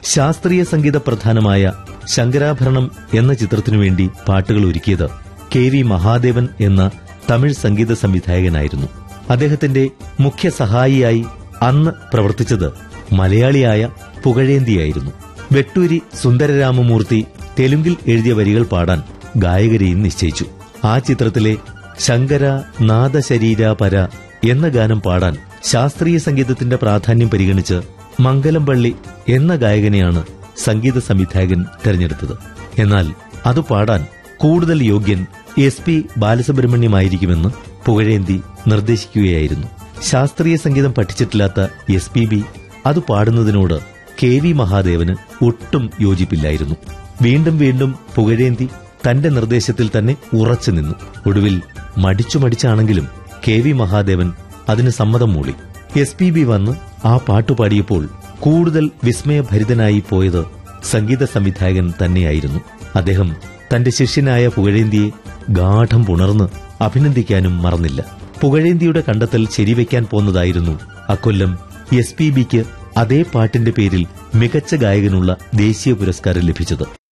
ശാസ്ത്രീയ സംഗീത പ്രധാനമായ ശങ്കരാഭരണം എന്ന ചിത്രത്തിനു വേണ്ടി പാട്ടുകൾ ഒരുക്കിയത് കെ വി മഹാദേവൻ എന്ന തമിഴ് സംഗീത സംവിധായകനായിരുന്നു അദ്ദേഹത്തിന്റെ മുഖ്യ സഹായിയായി അന്ന് പ്രവർത്തിച്ചത് മലയാളിയായ പുകഴേന്തിയായിരുന്നു വെട്ടൂരി സുന്ദരരാമമൂർത്തി തെലുങ്കിൽ എഴുതിയ വരികൾ പാടാൻ ഗായകരെയും നിശ്ചയിച്ചു ആ ചിത്രത്തിലെ ശങ്കര നാദശരീര പര എന്ന ഗാനം പാടാൻ ശാസ്ത്രീയ സംഗീതത്തിന്റെ പ്രാധാന്യം പരിഗണിച്ച് മംഗലംപള്ളി എന്ന ഗായകനെയാണ് സംഗീത സംവിധായകൻ തെരഞ്ഞെടുത്തത് എന്നാൽ അത് പാടാൻ കൂടുതൽ യോഗ്യൻ എസ് പി ബാലസുബ്രഹ്മണ്യമായിരിക്കുമെന്ന് പുകഴേന്തി നിർദ്ദേശിക്കുകയായിരുന്നു ശാസ്ത്രീയ സംഗീതം പഠിച്ചിട്ടില്ലാത്ത എസ് പി ബി അത് പാടുന്നതിനോട് കെ വി മഹാദേവന് ഒട്ടും യോജിപ്പില്ലായിരുന്നു വീണ്ടും വീണ്ടും പുകഴേന്തി തന്റെ നിർദ്ദേശത്തിൽ തന്നെ ഉറച്ചു നിന്നു ഒടുവിൽ മടിച്ചു മടിച്ചാണെങ്കിലും കെ വി മഹാദേവൻ അതിന് സമ്മതം മൂളി എസ് പി ബി വന്ന് ആ പാട്ടു പാടിയപ്പോൾ കൂടുതൽ വിസ്മയഭരിതനായി പോയത് സംഗീത സംവിധായകൻ തന്നെയായിരുന്നു അദ്ദേഹം തന്റെ ശിഷ്യനായ പുകഴേന്തിയെ ഗാഠം പുണർന്ന് അഭിനന്ദിക്കാനും മറന്നില്ല പുകഴേന്തിയുടെ കണ്ടെത്തൽ ശരിവെക്കാൻ പോന്നതായിരുന്നു അക്കൊല്ലം എസ് പി ബിക്ക് അതേ പാട്ടിന്റെ പേരിൽ മികച്ച ഗായകനുള്ള ദേശീയ പുരസ്കാരം ലഭിച്ചത്